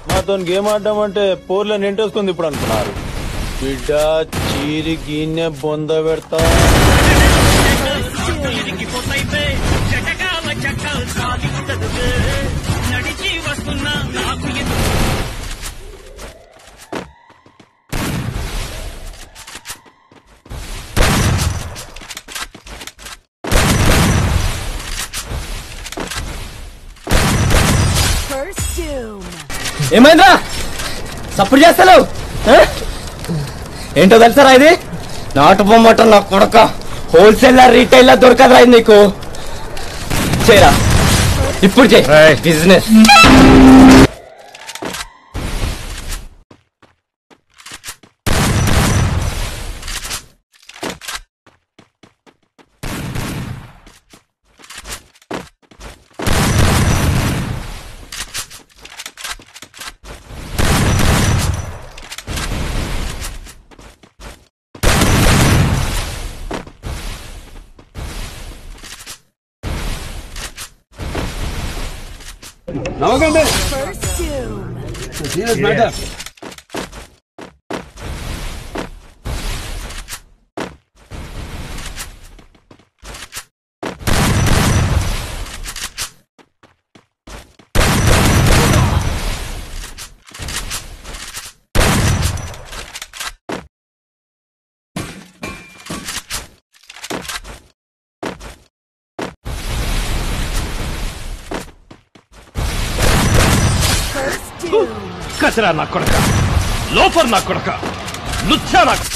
మాతో గేమ్ ఆడడం అంటే పోర్లో నింటేసుకుంది ఇప్పుడు అనుకున్నారు బిడ్డ చీరి గిన్నె బొంద పెడతా ఇరిగిపోతాయితే చటకాల చట్టాలు సాధించదు నడిచి వస్తున్నా నాకు ఎందుకు First doom. ఏమైందా సప్పుడు చేస్తావు ఏంటో తెలుసారా ఇది నాటు బొమ్మట నా కొడక హోల్సేలర్ రీటైలర్ దొరకదురా ఇది నీకు చేయరా ఇప్పుడు చేయి business First doom. First doom. కచరా నా కొడక లోఫర్ నా కొడక లుచ్చా నా